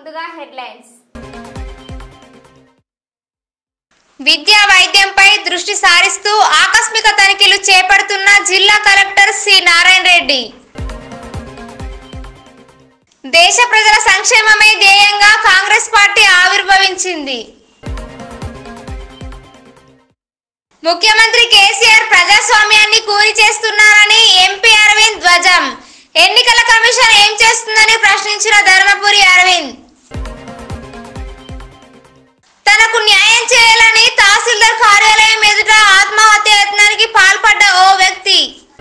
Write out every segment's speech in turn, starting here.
ముందుగా హెడ్లైన్స్ విద్యా వైద్యంపై దృష్టి సారిస్తూ ఆకస్మిక తనిఖీలు చేపడుతున్న జిల్లా కలెక్టర్ సి నారాయణ రెడ్డి దేశ ప్రజల సంక్షేమమే ధ్యేయంగా కాంగ్రెస్ పార్టీ ఆవిర్భవించింది ముఖ్యమంత్రి కేసీఆర్ ప్రజాస్వామ్యాన్ని కూలి చేస్తున్నారని ఎంపీ అరవింద్ ధ్వజం ఎన్నికల కమిషన్ ఏం చేస్తుందని ప్రశ్నించిన ధర్మపురి అరవింద్ తనకు న్యాయం చేయాలని తహసీల్దార్ కార్యాలయం ఎదుట ఆత్మహత్య యత్నానికి పాల్పడ్డ ఓ వ్యక్తి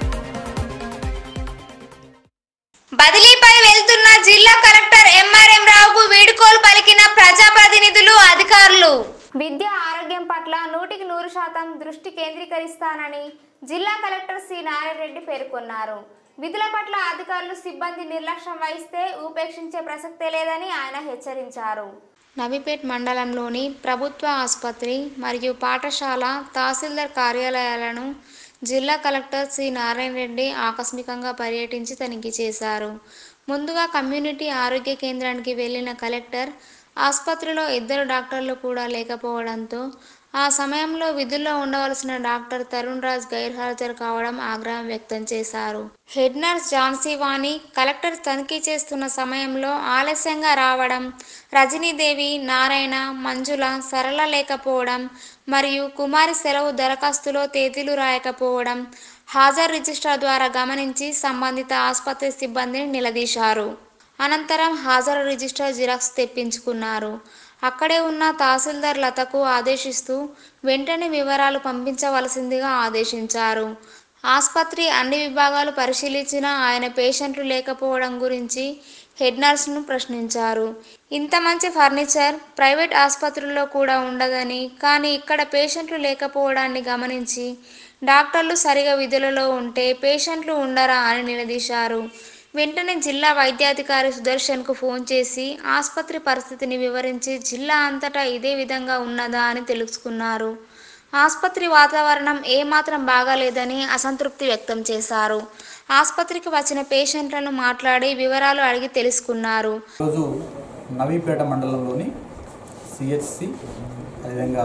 బదిలీపై వెళ్తున్న జిల్లా కలెక్టర్ ఎంఆర్ఎం రావుకు వీడుకోలు పలికిన ప్రజాప్రతినిధులు అధికారులు విద్య ఆరోగ్యం పట్ల నూటికి నూరు శాతం దృష్టి కేంద్రీకరిస్తానని జిల్లా కలెక్టర్ సి నారాయణ రెడ్డి పేర్కొన్నారు విధుల పట్ల అధికారులు సిబ్బంది నిర్లక్ష్యం వహిస్తే ఉపేక్షించే ప్రసక్తే లేదని ఆయన హెచ్చరించారు నవిపేట్ మండలంలోని ప్రభుత్వ ఆసుపత్రి మరియు పాఠశాల తహసీల్దార్ కార్యాలయాలను జిల్లా కలెక్టర్ సి నారాయణ రెడ్డి ఆకస్మికంగా పర్యటించి తనిఖీ చేశారు ముందుగా కమ్యూనిటీ ఆరోగ్య కేంద్రానికి వెళ్లిన కలెక్టర్ ఆసుపత్రిలో ఇద్దరు డాక్టర్లు కూడా లేకపోవడంతో ఆ సమయంలో విధుల్లో ఉండవలసిన డాక్టర్ తరుణ్ రాజ్ గైర్హాజరు కావడం ఆగ్రహం వ్యక్తం చేశారు head nurse Jhansi Vani collector తనిఖీ చేస్తున్న సమయంలో ఆలస్యంగా రావడం రజనీదేవి నారాయణ మంజుల సరళ లేకపోవడం మరియు కుమారి సెలవు దరఖాస్తులో తేదీలు రాయకపోవడం హాజరు రిజిస్ట్రార్ ద్వారా గమనించి సంబంధిత ఆసుపత్రి సిబ్బందిని నిలదీశారు అనంతరం హాజరు రిజిస్టర్ జిరాక్స్ తెప్పించుకున్నారు అక్కడే ఉన్న తహసీల్దార్ లతకు ఆదేశిస్తూ వెంటనే వివరాలు పంపించవలసిందిగా ఆదేశించారు ఆసుపత్రి అన్ని విభాగాలు పరిశీలించిన ఆయన పేషెంట్లు లేకపోవడం గురించి హెడ్ నర్స్ను ప్రశ్నించారు ఇంత మంచి ఫర్నిచర్ ప్రైవేట్ ఆసుపత్రుల్లో కూడా ఉండదని కానీ ఇక్కడ పేషెంట్లు లేకపోవడాన్ని గమనించి డాక్టర్లు సరిగా విధులలో ఉంటే పేషెంట్లు ఉండరా అని నిలదీశారు వెంటనే జిల్లా వైద్యాధికారి సుదర్శన్కు ఫోన్ చేసి ఆసుపత్రి పరిస్థితిని వివరించి జిల్లా అంతటా ఇదే విధంగా ఉన్నదా అని తెలుసుకున్నారు ఆసుపత్రి వాతావరణం ఏమాత్రం బాగాలేదని అసంతృప్తి వ్యక్తం చేశారు ఆసుపత్రికి వచ్చిన పేషెంట్లను మాట్లాడి వివరాలు అడిగి తెలుసుకున్నారు ఈరోజు నవీపేట మండలంలోని సిహెచ్సి అదేవిధంగా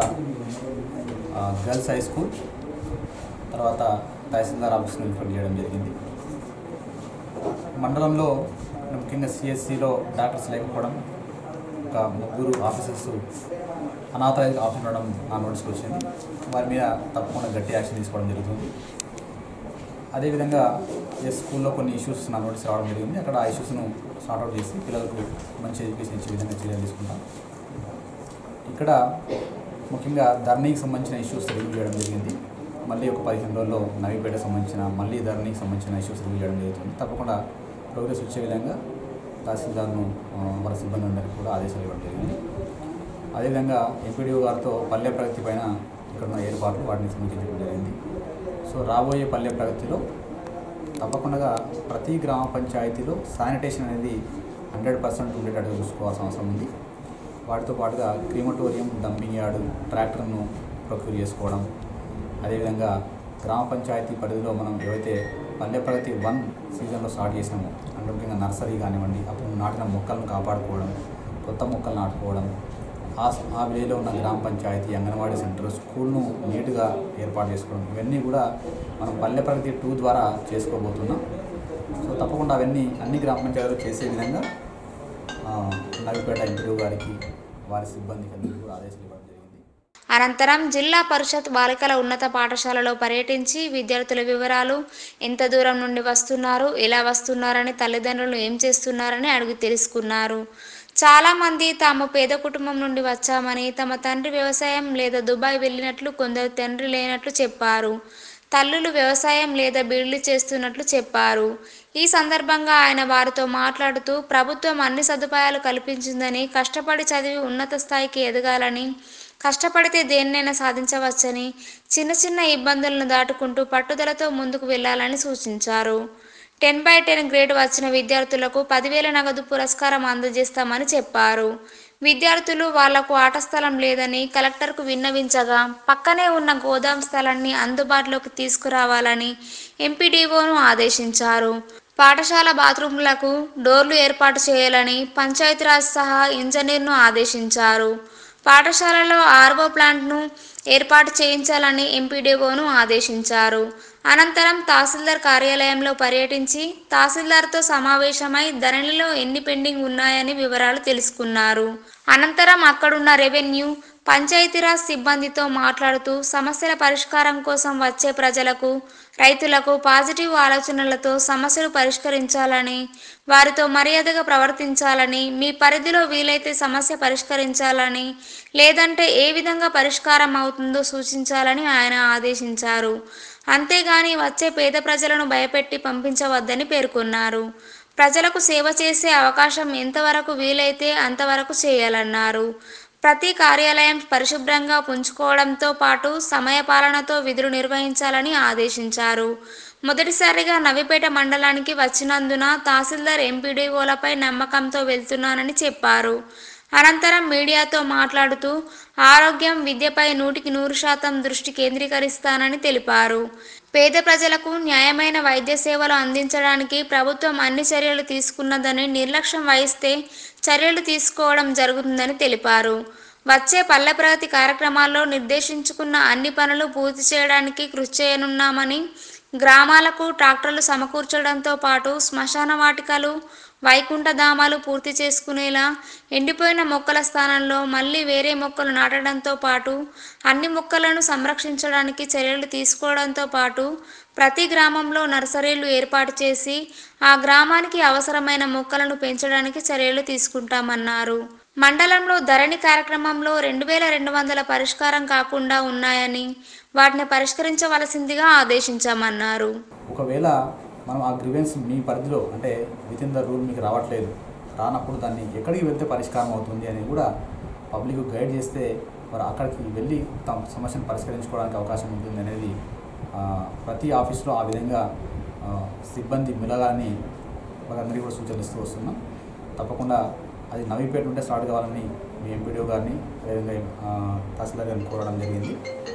ఆ, గర్ల్స్ హై స్కూల్ తర్వాత తహసీల్దార్ ఆఫీస్ను ఏర్పాటు చేయడం జరిగింది మండలంలో ముఖ్యంగా సిఎస్సిలో డాక్టర్స్ లేకపోవడం ఒక ముగ్గురు ఆఫీసర్స్ అనాథరైజ్ ఆఫీస్ ఉండడం నా నోటీస్కి వచ్చింది వారి మీద తప్పకుండా గట్టి యాక్షన్ తీసుకోవడం జరుగుతుంది అదేవిధంగా ఈ స్కూల్లో కొన్ని ఇష్యూస్ నా నోటీస్ రావడం జరిగింది అక్కడ ఆ ఇష్యూస్ను సార్ట్అవుట్ చేసి పిల్లలకు మంచి ఎడ్యుకేషన్ ఇచ్చే విధంగా చర్యలు తీసుకుంటాం ఇక్కడ ముఖ్యంగా ధర్నీకి సంబంధించిన ఇష్యూస్ రివ్యూ చేయడం జరిగింది మళ్ళీ ఒక పదిహేను రోజుల్లో నవీపేట సంబంధించిన మళ్ళీ ధర్నీకి సంబంధించిన ఇష్యూస్ రివ్యూ చేయడం జరుగుతుంది తప్పకుండా ప్రోగ్రెస్ వచ్చే విధంగా తహసీల్దార్ను ఆ, వారి సిబ్బంది అందరికీ కూడా ఆదేశాలు ఇవ్వడం జరిగింది అదేవిధంగా ఎంపీడీఓ గారితో పల్లె ప్రగతి పైన ఇక్కడ ఉన్న ఏర్పాట్లు వాటిని సమీక్షించడం జరిగింది సో రాబోయే పల్లె ప్రగతిలో తప్పకుండా ప్రతి గ్రామ పంచాయతీలో శానిటేషన్ అనేది హండ్రెడ్ పర్సెంట్ ఉండేటట్టు చూసుకోవాల్సిన అవసరం ఉంది వాటితో పాటుగా క్రీమటోరియం డంపింగ్ యార్డు ట్రాక్టర్ను ప్రొక్యూర్ చేసుకోవడం అదేవిధంగా గ్రామ పంచాయతీ పరిధిలో మనం ఏవైతే పల్లె ప్రగతి వన్ సీజన్లో స్టార్ట్ చేసినామో అంటే ముఖ్యంగా నర్సరీ కానివ్వండి అప్పుడు నాటిన మొక్కలను కాపాడుకోవడం కొత్త మొక్కలు నాటుకోవడం ఆ ఆ విలేజ్లో ఉన్న గ్రామ పంచాయతీ అంగన్వాడీ సెంటర్ స్కూల్ను నీట్గా ఏర్పాటు చేసుకోవడం ఇవన్నీ కూడా మనం పల్లె ప్రగతి టూ ద్వారా చేసుకోబోతున్నాం సో తప్పకుండా అవన్నీ అన్ని గ్రామ పంచాయతీలు చేసే విధంగా ఆ, నవిపేట ఎంపీడీ గారికి వారి సిబ్బందికి అందరికీ కూడా ఆదేశాలు ఇవ్వడం జరిగింది అనంతరం జిల్లా పరిషత్ బాలికల ఉన్నత పాఠశాలలో పర్యటించి విద్యార్థుల వివరాలు ఎంత దూరం నుండి వస్తున్నారు ఎలా వస్తున్నారని తల్లిదండ్రులు ఏం చేస్తున్నారని అడిగి తెలుసుకున్నారు చాలామంది తాము పేద కుటుంబం నుండి వచ్చామని తమ తండ్రి వ్యవసాయం లేదా దుబాయ్ వెళ్ళినట్లు కొందరు తండ్రి లేనట్లు చెప్పారు తల్లులు వ్యవసాయం లేదా బీళ్లు చేస్తున్నట్లు చెప్పారు ఈ సందర్భంగా ఆయన వారితో మాట్లాడుతూ ప్రభుత్వం అన్ని సదుపాయాలు కల్పించిందని కష్టపడి చదివి ఉన్నత స్థాయికి ఎదగాలని కష్టపడితే దేన్నైనా సాధించవచ్చని చిన్న చిన్న ఇబ్బందులను దాటుకుంటూ పట్టుదలతో ముందుకు వెళ్ళాలని సూచించారు టెన్ బై టెన్ గ్రేడ్ వచ్చిన విద్యార్థులకు పదివేల నగదు పురస్కారం అందజేస్తామని చెప్పారు విద్యార్థులు వాళ్లకు ఆట స్థలం లేదని కలెక్టర్కు విన్నవించగా పక్కనే ఉన్న గోదాం స్థలాన్ని అందుబాటులోకి తీసుకురావాలని ఎంపీడీఓను ఆదేశించారు పాఠశాల బాత్రూంలకు డోర్లు ఏర్పాటు చేయాలని పంచాయతీరాజ్ సహా ఇంజనీర్ను ఆదేశించారు పాఠశాలలో ఆర్వో ప్లాంట్ను ఏర్పాటు చేయించాలని ఎంపీడీఓను ఆదేశించారు అనంతరం తహసీల్దార్ కార్యాలయంలో పర్యటించి తహసీల్దార్తో సమావేశమై ధరణిలో ఎన్ని పెండింగ్ ఉన్నాయని వివరాలు తెలుసుకున్నారు అనంతరం అక్కడున్న రెవెన్యూ పంచాయతీరాజ్ సిబ్బందితో మాట్లాడుతూ సమస్యల పరిష్కారం కోసం వచ్చే ప్రజలకు రైతులకు పాజిటివ్ ఆలోచనలతో సమస్యలు పరిష్కరించాలని వారితో మర్యాదగా ప్రవర్తించాలని మీ పరిధిలో వీలైతే సమస్య పరిష్కరించాలని లేదంటే ఏ విధంగా పరిష్కారం అవుతుందో సూచించాలని ఆయన ఆదేశించారు అంతేగాని వచ్చే పేద ప్రజలను భయపెట్టి పంపించవద్దని పేర్కొన్నారు ప్రజలకు సేవ చేసే అవకాశం ఎంతవరకు వీలైతే అంతవరకు చేయాలన్నారు ప్రతి కార్యాలయం పరిశుభ్రంగా ఉంచుకోవడంతో పాటు సమయపాలనతో విధులు నిర్వహించాలని ఆదేశించారు మొదటిసారిగా నవిపేట మండలానికి వచ్చినందున తహసీల్దార్ ఎంపీడీఓలపై నమ్మకంతో వెళ్తున్నానని చెప్పారు అనంతరం మీడియాతో మాట్లాడుతూ ఆరోగ్యం విద్యపై నూటికి నూరు శాతం దృష్టి కేంద్రీకరిస్తానని తెలిపారు పేద ప్రజలకు న్యాయమైన వైద్య సేవలు అందించడానికి ప్రభుత్వం అన్ని చర్యలు తీసుకున్నదని నిర్లక్ష్యం వహిస్తే చర్యలు తీసుకోవడం జరుగుతుందని తెలిపారు వచ్చే పల్లె ప్రగతి కార్యక్రమాల్లో నిర్దేశించుకున్న అన్ని పనులు పూర్తి చేయడానికి కృషి చేయనున్నామని గ్రామాలకు ట్రాక్టర్లు సమకూర్చడంతో పాటు శ్మశాన వాటికలు వైకుంఠ ధామాలు పూర్తి చేసుకునేలా ఎండిపోయిన మొక్కల స్థానంలో మళ్ళీ వేరే మొక్కలు నాటడంతో పాటు అన్ని మొక్కలను సంరక్షించడానికి చర్యలు తీసుకోవడంతో పాటు ప్రతి గ్రామంలో నర్సరీలు ఏర్పాటు చేసి ఆ గ్రామానికి అవసరమైన మొక్కలను పెంచడానికి చర్యలు తీసుకుంటామన్నారు మండలంలో ధరణి కార్యక్రమంలో రెండు వేల రెండు వందల పరిష్కారం కాకుండా ఉన్నాయని వాటిని పరిష్కరించవలసిందిగా ఆదేశించామన్నారు ఒకవేళ మనం ఆ గ్రివెన్స్ మీ పరిధిలో అంటే విత్ ఇన్ ద రూల్ మీకు రావట్లేదు రానప్పుడు దాన్ని ఎక్కడికి వెళ్తే పరిష్కారం అవుతుంది అని కూడా పబ్లిక్ గైడ్ చేస్తే మరి అక్కడికి వెళ్ళి తమ సమస్యను పరిష్కరించుకోవడానికి అవకాశం ఉంటుంది అనేది ఆ, ప్రతి ఆఫీస్లో ఆ విధంగా ఆ, సిబ్బంది మిలగాలని వాళ్ళందరికీ కూడా సూచనలు ఇస్తూ వస్తున్నాం తప్పకుండా అది నవీపేట నుండే స్టార్ట్ కావాలని మీ ఎంపీడీఓ గారిని అదేవిధంగా ఆ, తహసీల్దార్ గారిని కోరడం జరిగింది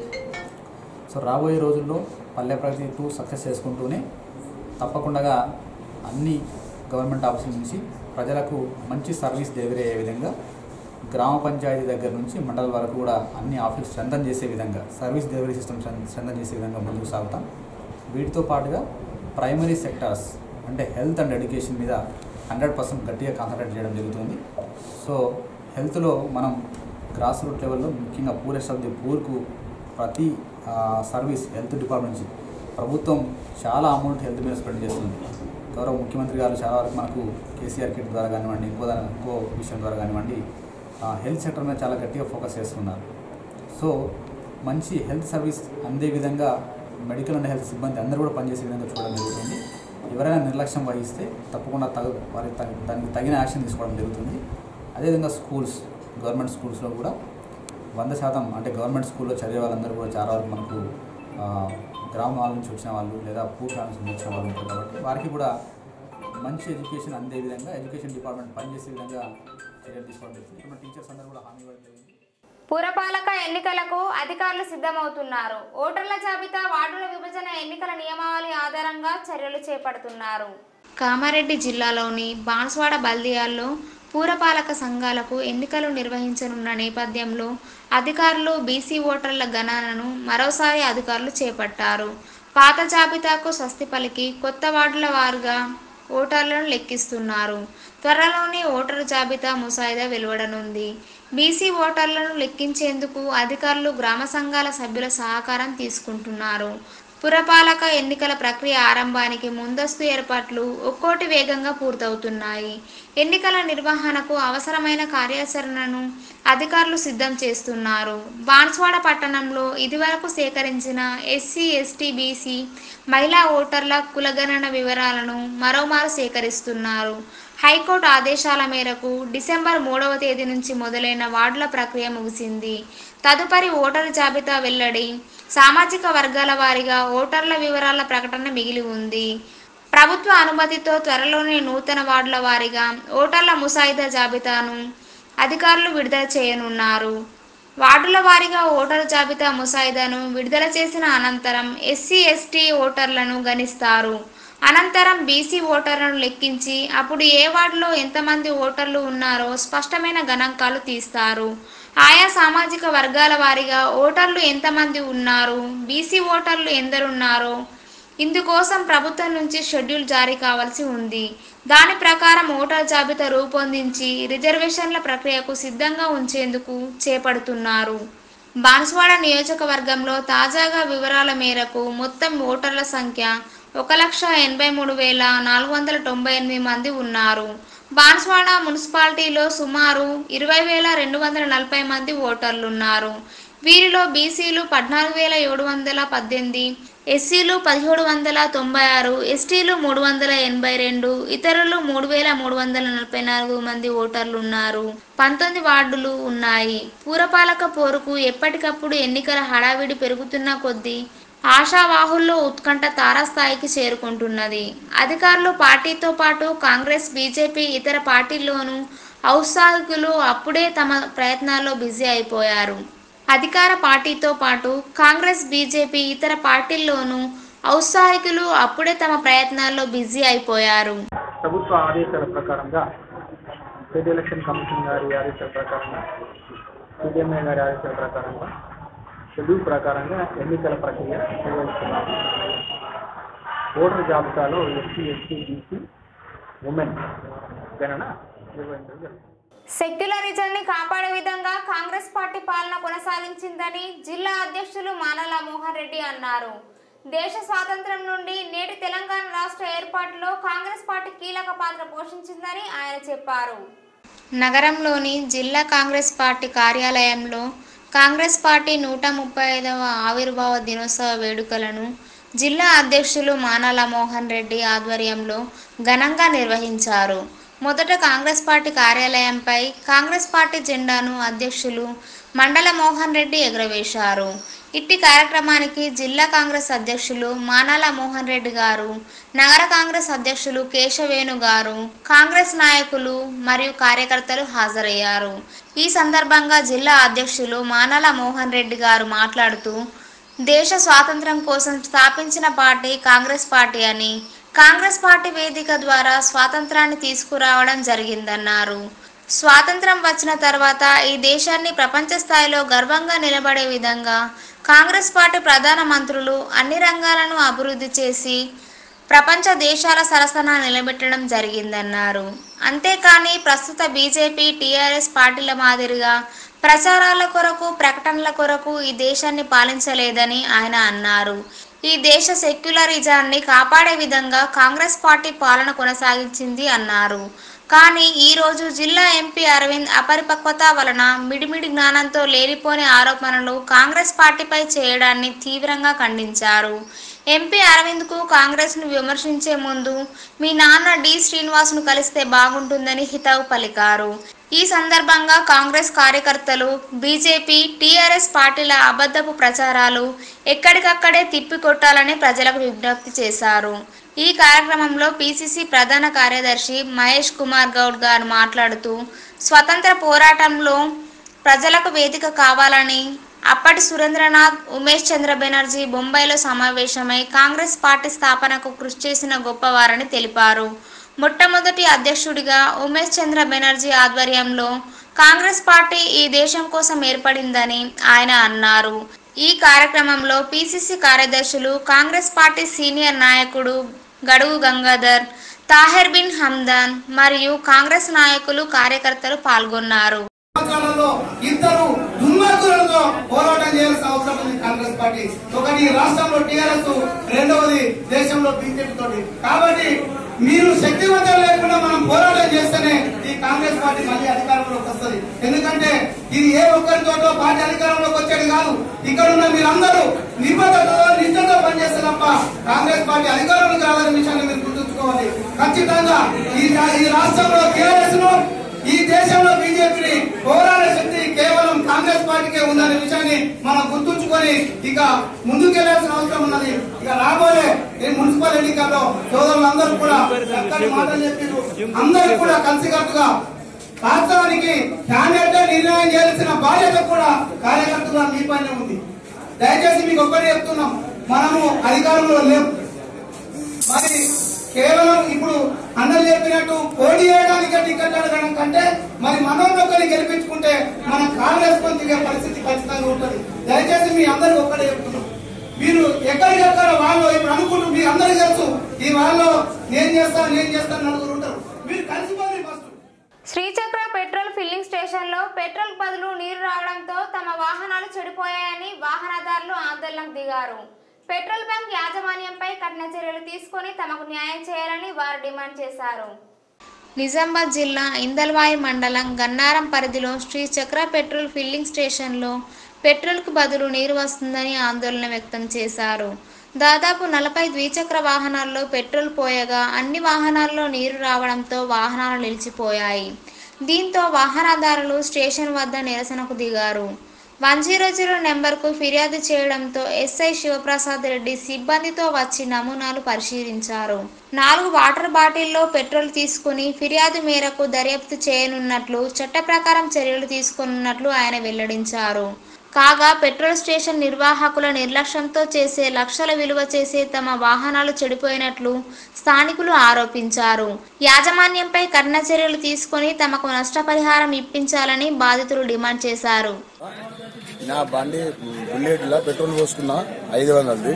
సో రాబోయే రోజుల్లో పల్లె ప్రగతి టూ సక్సెస్ చేసుకుంటూనే తప్పకుండా అన్ని గవర్నమెంట్ ఆఫీసుల నుంచి ప్రజలకు మంచి సర్వీస్ డెలివరీ అయ్యే విధంగా గ్రామ పంచాయతీ దగ్గర నుంచి మండల వరకు కూడా అన్ని ఆఫీస్ స్ట్రెంథన్ చేసే విధంగా సర్వీస్ డెలివరీ సిస్టమ్ స్ట్రెంథన్ చేసే విధంగా ముందుకు సాగుతాం వీటితో పాటుగా ప్రైమరీ సెక్టార్స్ అంటే హెల్త్ అండ్ ఎడ్యుకేషన్ మీద హండ్రెడ్ పర్సెంట్ గట్టిగా కాన్సన్ట్రేట్ చేయడం జరుగుతుంది సో హెల్త్లో మనం గ్రాస్ రూట్ లెవెల్లో ముఖ్యంగా పూరెస్ట్ ఆఫ్ ది పూర్కు ప్రతి ఆ, సర్వీస్ హెల్త్ డిపార్ట్మెంట్ నుంచి ప్రభుత్వం చాలా అమౌంట్ హెల్త్ మీద స్పెండ్ చేస్తుంది గౌరవ ముఖ్యమంత్రి గారు చాలా వరకు మనకు కేసీఆర్ కిట్ ద్వారా కానివ్వండి ఇంకో దాని ఇంకో విషయం ద్వారా కానివ్వండి ఆ, హెల్త్ సెక్టర్ మీద చాలా గట్టిగా ఫోకస్ చేస్తున్నారు సో మంచి హెల్త్ సర్వీస్ అందే విధంగా మెడికల్ అండ్ హెల్త్ సిబ్బంది అందరూ కూడా పనిచేసే విధంగా చూడడం జరుగుతుంది ఎవరైనా నిర్లక్ష్యం వహిస్తే తప్పకుండా తగు వారి తగ- దానికి తగిన యాక్షన్ తీసుకోవడం జరుగుతుంది అదేవిధంగా స్కూల్స్ గవర్నమెంట్ స్కూల్స్లో కూడా వంద శాతం అంటే గవర్నమెంట్ స్కూల్లో చదివే వాళ్ళందరూ కూడా చాలా వరకు మనకు ఆ, గ్రామాల నుంచి వచ్చిన వాళ్ళు లేదా పూర్ ఫ్యామిలీస్ నుంచి వచ్చిన వాళ్ళు ఉంటారు కాబట్టి వారికి కూడా మంచి ఎడ్యుకేషన్ అందే విధంగా ఎడ్యుకేషన్ డిపార్ట్మెంట్ పనిచేసే విధంగా చర్యలు తీసుకోవడం జరుగుతుంది ఇక్కడ మన టీచర్స్ అందరూ కూడా హామీ ఇవ్వడం జరిగింది పురపాలక ఎన్నికలకు అధికారులు సిద్ధమవుతున్నారు ఓటర్ల జాబితా వార్డుల విభజన ఎన్నికల నియమావళి ఆధారంగా చర్యలు చేపడుతున్నారు కామారెడ్డి జిల్లాలోని బాన్స్వాడ బల్దియాల్లో పూరపాలక సంఘాలకు ఎన్నికలు నిర్వహించనున్న నేపథ్యంలో అధికారులు బీసీ ఓటర్ల గణనను మరోసారి అధికారులు చేపట్టారు పాత జాబితాకు స్వస్తి పలికి కొత్త వార్డుల వారుగా ఓటర్లను లెక్కిస్తున్నారు త్వరలోనే ఓటరు జాబితా ముసాయిదా వెలువడనుంది బీసీ ఓటర్లను లెక్కించేందుకు అధికారులు గ్రామ సంఘాల సభ్యుల సహకారం తీసుకుంటున్నారు పురపాలక ఎన్నికల ప్రక్రియ ఆరంభానికి ముందస్తు ఏర్పాట్లు ఒక్కోటి వేగంగా పూర్తవుతున్నాయి ఎన్నికల నిర్వహణకు అవసరమైన కార్యాచరణను అధికారులు సిద్ధం చేస్తున్నారు బాన్స్వాడ పట్టణంలో ఇదివరకు సేకరించిన ఎస్సీ ఎస్టీ బీసీ మహిళా ఓటర్ల కులగణన వివరాలను మరోమారు సేకరిస్తున్నారు హైకోర్టు ఆదేశాల మేరకు డిసెంబర్ మూడవ తేదీ నుంచి మొదలైన వార్డుల ప్రక్రియ ముగిసింది తదుపరి ఓటరు జాబితా వెల్లడి సామాజిక వర్గాల వారీగా ఓటర్ల వివరాల ప్రకటన మిగిలి ఉంది ప్రభుత్వ అనుమతితో త్వరలోనే నూతన వార్డుల వారీగా ఓటర్ల ముసాయిదా జాబితాను అధికారులు విడుదల చేయనున్నారు వార్డుల వారీగా ఓటరు జాబితా ముసాయిదాను విడుదల చేసిన అనంతరం ఎస్సీ ఎస్టీ ఓటర్లను గణిస్తారు అనంతరం బీసీ ఓటర్లను లెక్కించి అప్పుడు ఏ వార్డులో ఎంతమంది ఓటర్లు ఉన్నారో స్పష్టమైన గణాంకాలు తీస్తారు ఆయా సామాజిక వర్గాల వారీగా ఓటర్లు ఎంతమంది ఉన్నారు బీసీ ఓటర్లు ఎందరున్నారో ఇందుకోసం ప్రభుత్వం నుంచి షెడ్యూల్ జారీ కావాల్సి ఉంది దాని ప్రకారం ఓటర్ జాబితా రూపొందించి రిజర్వేషన్ల ప్రక్రియకు సిద్ధంగా ఉంచేందుకు చేపడుతున్నారు బాన్స్వాడ నియోజకవర్గంలో తాజాగా వివరాల మేరకు మొత్తం ఓటర్ల సంఖ్య ఒక లక్ష ఎనభై మూడు వేల నాలుగు వందల తొంభై ఎనిమిది మంది ఉన్నారు బాన్స్వాడ మున్సిపాలిటీలో సుమారు ఇరవై వేల రెండు వందల నలభై మంది ఓటర్లు ఉన్నారు వీరిలో బీసీలు పద్నాలుగు వేల ఏడు వందల పద్దెనిమిది ఎస్సీలు పదిహేడు వందల తొంభై ఆరు ఎస్టీలు మూడు వందల ఎనభై రెండు ఇతరులు మూడు వేల మూడు వందల నలభై నాలుగు మంది ఓటర్లు ఉన్నారు పంతొమ్మిది వార్డులు ఉన్నాయి పూరపాలక పోరుకు ఎప్పటికప్పుడు ఎన్నికల హడావిడి పెరుగుతున్న కొద్దీ ఆశావాహుల్లో ఉత్కంఠ తారాస్థాయికి చేరుకుంటున్నది అధికారులు పార్టీతో పాటు కాంగ్రెస్ బీజేపీ ఇతర పార్టీల్లోనూ ఔత్సాహికులు అప్పుడే తమ ప్రయత్నాల్లో బిజీ అయిపోయారు అధికార పార్టీతో పాటు కాంగ్రెస్ బీజేపీ ఇతర పార్టీల్లోనూ ఔత్సాహికులు అప్పుడే తమ ప్రయత్నాల్లో బిజీ అయిపోయారు ప్రభుత్వ ఆదేశాల ప్రకారంగా స్టేట్ ఎలక్షన్ కమిషన్ గారి ఆదేశాల ప్రకారంగా సిడిఎంఏ గారి ఆదేశాల ప్రకారంగా షెడ్యూల్ ప్రకారంగా ఎన్నికల ప్రక్రియ నిర్వహిస్తున్నారు ఓటర్ జాబితాలో ఎస్సీ ఎస్టీ బీసీ ఉమెన్ గణన నిర్వహించడం జరుగుతుంది సెక్యులరిజాన్ని కాపాడే విధంగా కాంగ్రెస్ పార్టీ పాలన కొనసాగించిందని జిల్లా అధ్యక్షులు మానల మోహన్ రెడ్డి అన్నారు దేశ స్వాతంత్ర్యం నుండి నేటి తెలంగాణ రాష్ట్ర ఏర్పాటులో కాంగ్రెస్ పార్టీ కీలక పాత్ర పోషించిందని ఆయన చెప్పారు నగరంలోని జిల్లా కాంగ్రెస్ పార్టీ కార్యాలయంలో కాంగ్రెస్ పార్టీ నూట ముప్పై ఐదవ ఆవిర్భావ దినోత్సవ వేడుకలను జిల్లా అధ్యక్షులు మానాల మోహన్ రెడ్డి ఆధ్వర్యంలో ఘనంగా నిర్వహించారు మొదట కాంగ్రెస్ పార్టీ కార్యాలయంపై కాంగ్రెస్ పార్టీ జెండాను అధ్యక్షులు మండల మోహన్ రెడ్డి ఎగురవేశారు ఇట్టి కార్యక్రమానికి జిల్లా కాంగ్రెస్ అధ్యక్షులు మానాల మోహన్ రెడ్డి గారు నగర కాంగ్రెస్ అధ్యక్షులు కేశవేణు గారు కాంగ్రెస్ నాయకులు మరియు కార్యకర్తలు హాజరయ్యారు ఈ సందర్భంగా జిల్లా అధ్యక్షులు మానాల మోహన్ రెడ్డి గారు మాట్లాడుతూ దేశ స్వాతంత్ర్యం కోసం స్థాపించిన పార్టీ కాంగ్రెస్ పార్టీ అని కాంగ్రెస్ పార్టీ వేదిక ద్వారా స్వాతంత్రాన్ని తీసుకురావడం జరిగిందన్నారు స్వాతంత్రం వచ్చిన తర్వాత ఈ దేశాన్ని ప్రపంచ స్థాయిలో గర్వంగా నిలబడే విధంగా కాంగ్రెస్ పార్టీ ప్రధాన మంత్రులు అన్ని రంగాలను అభివృద్ధి చేసి ప్రపంచ దేశాల సరసన నిలబెట్టడం జరిగిందన్నారు అంతేకాని ప్రస్తుత బీజేపీ టీఆర్ఎస్ పార్టీల మాదిరిగా ప్రచారాల కొరకు ప్రకటనల కొరకు ఈ దేశాన్ని పాలించలేదని ఆయన అన్నారు ఈ దేశ సెక్యులరిజాన్ని కాపాడే విధంగా కాంగ్రెస్ పార్టీ పాలన కొనసాగించింది అన్నారు కానీ ఈరోజు జిల్లా ఎంపీ అరవింద్ అపరిపక్వత వలన మిడిమిడి జ్ఞానంతో లేనిపోని ఆరోపణలు కాంగ్రెస్ పార్టీపై చేయడాన్ని తీవ్రంగా ఖండించారు ఎంపీ అరవింద్కు కాంగ్రెస్ను విమర్శించే ముందు మీ నాన్న డి శ్రీనివాస్ను కలిస్తే బాగుంటుందని హితవు పలికారు ఈ సందర్భంగా కాంగ్రెస్ కార్యకర్తలు బీజేపీ టీఆర్ఎస్ పార్టీల అబద్ధపు ప్రచారాలు ఎక్కడికక్కడే తిప్పికొట్టాలని ప్రజలకు విజ్ఞప్తి చేశారు ఈ కార్యక్రమంలో పిసిసి ప్రధాన కార్యదర్శి మహేష్ కుమార్ గౌడ్ గారు మాట్లాడుతూ స్వతంత్ర పోరాటంలో ప్రజలకు వేదిక కావాలని అప్పటి సురేంద్రనాథ్ ఉమేష్ చంద్ర బెనర్జీ బొంబాయిలో సమావేశమై కాంగ్రెస్ పార్టీ స్థాపనకు కృషి చేసిన గొప్పవారని తెలిపారు మొట్టమొదటి అధ్యక్షుడిగా ఉమేష్ చంద్ర బెనర్జీ ఆధ్వర్యంలో కాంగ్రెస్ పార్టీ ఈ దేశం కోసం ఏర్పడిందని ఆయన అన్నారు ఈ కార్యక్రమంలో పిసిసి కార్యదర్శులు కాంగ్రెస్ పార్టీ సీనియర్ నాయకుడు గడువు గంగాధర్ తాహెర్ బిన్ హమ్దాన్ మరియు కాంగ్రెస్ నాయకులు కార్యకర్తలు పాల్గొన్నారు సంవత్సరాలలో ఇద్దరు దుర్మార్గులతో పోరాటం చేయాల్సిన అవసరం ఉంది కాంగ్రెస్ పార్టీ ఒకటి ఈ రాష్ట్రంలో టీఆర్ఎస్ రెండవది దేశంలో బీజేపీ తోటి కాబట్టి మీరు శక్తివంతం లేకుండా మనం పోరాటం చేస్తేనే ఈ కాంగ్రెస్ పార్టీ మళ్ళీ అధికారంలోకి వస్తుంది ఎందుకంటే ఇది ఏ ఒక్కరితోటో పార్టీ అధికారంలోకి వచ్చేది కాదు ఇక్కడ ఉన్న మీరందరూ నిబద్ధతతో నిష్ఠతో పనిచేస్తే తప్ప కాంగ్రెస్ పార్టీ అధికారంలోకి రావాలనే విషయాన్ని మీరు గుర్తుంచుకోవాలి ఖచ్చితంగా ఈ రా- ఈ రాష్ట్రంలో టీఆర్ఎస్ ను ఈ దేశంలో బీజేపీని పోరాడే శక్తి కేవలం కాంగ్రెస్ పార్టీకే ఉందనే విషయాన్ని మనం గుర్తుంచుకొని ఇక ముందుకెళ్లాల్సిన అవసరం ఉన్నది ఇక రాబోయే ఈ మున్సిపల్ ఎన్నికల్లో సోదరులందరూ కూడా చక్కటి మాటలు చెప్పారు అందరూ కూడా కలిసికట్టుగా రాష్ట్రానికి క్యాండిడేట్ నిర్ణయం చేయాల్సిన బాధ్యత కూడా కార్యకర్తగా మీ పైన ఉంది దయచేసి మీకు ఒక్కటే చెప్తున్నాం మనము అధికారంలో లేము మరి కేవలం ఇప్పుడు అందరు చెప్పినట్టు పోటీ చేయడానికి టికెట్ అడగడం కంటే మరి మనోన్నొక్కరిని గెలిపించుకుంటే మనం కాంగ్రెస్ కొని తిరిగే పరిస్థితి ఖచ్చితంగా ఉంటుంది దయచేసి మీ అందరికి ఒక్కడే చెప్తున్నాం మీరు ఎక్కడికెక్కడ వాళ్ళు ఇప్పుడు అనుకుంటూ మీ అందరికీ తెలుసు ఈ వాళ్ళు నేను చేస్తాను నేను చేస్తాను నలుగురు ఉంటారు మీరు కలిసిపోయి ఫస్ట్ శ్రీచక్ర పెట్రోల్ ఫిల్లింగ్ స్టేషన్లో పెట్రోల్ బదులు నీరు రావడంతో తమ వాహనాలు చెడిపోయాయని వాహనదారులు ఆందోళనకు దిగారు పెట్రోల్ బంక్ యాజమాన్యంపై కఠిన చర్యలు తీసుకొని తమకు న్యాయం చేయాలని వారు డిమాండ్ చేశారు నిజామాబాద్ జిల్లా ఇందల్వాయి మండలం గన్నారం పరిధిలో శ్రీ చక్ర పెట్రోల్ ఫిల్లింగ్ స్టేషన్లో పెట్రోల్కు బదులు నీరు వస్తుందని ఆందోళన వ్యక్తం చేశారు దాదాపు నలభై ద్విచక్ర వాహనాల్లో పెట్రోల్ పోయగా అన్ని వాహనాల్లో నీరు రావడంతో వాహనాలు నిలిచిపోయాయి దీంతో వాహనదారులు స్టేషన్ వద్ద నిరసనకు దిగారు వన్ జీరో జీరో నెంబర్కు ఫిర్యాదు చేయడంతో ఎస్ఐ శివప్రసాద్ రెడ్డి సిబ్బందితో వచ్చి నమూనాలు పరిశీలించారు నాలుగు వాటర్ బాటిల్లో పెట్రోల్ తీసుకుని ఫిర్యాదు మేరకు దర్యాప్తు చేయనున్నట్లు చట్ట ప్రకారం చర్యలు తీసుకున్నట్లు ఆయన వెల్లడించారు కాగా పెట్రోల్ స్టేషన్ నిర్వాహకుల నిర్లక్ష్యంతో చేసే లక్షల విలువ చేసే తమ వాహనాలు చెడిపోయినట్లు స్థానికులు ఆరోపించారు యాజమాన్యంపై కఠిన చర్యలు తీసుకొని తమకు నష్టపరిహారం ఇప్పించాలని బాధితులు డిమాండ్ చేశారు నా బండి బుల్లెట్లో పెట్రోల్ పోసుకున్నా ఐదు వందలది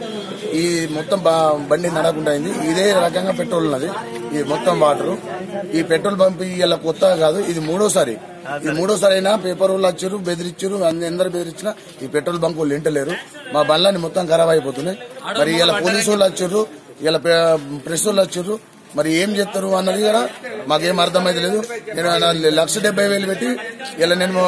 ఈ మొత్తం బా- బండి నడకుండా అయింది ఇదే రకంగా పెట్రోల్ ఉన్నది ఈ మొత్తం వాటర్ ఈ పెట్రోల్ పంప్ ఇలా కొత్త కాదు ఇది మూడోసారి ఈ మూడోసారి అయినా పేపర్ వాళ్ళు వచ్చారు బెదిరించారు అందరు బెదిరించినా ఈ పెట్రోల్ బంక్ వాళ్ళు ఇంటలేరు మా బండ్లన్నీ మొత్తం ఖరాబ్ అయిపోతున్నాయి మరి ఇలా పోలీసు వాళ్ళు వచ్చారు ఇలా ప్రెస్ వాళ్ళు వచ్చారు మరి ఏం చేస్తారు అన్నది కూడా మాకేం అర్థమైతే లేదు నేను నా లక్ష డెబ్బై వేలు పెట్టి ఇలా నేను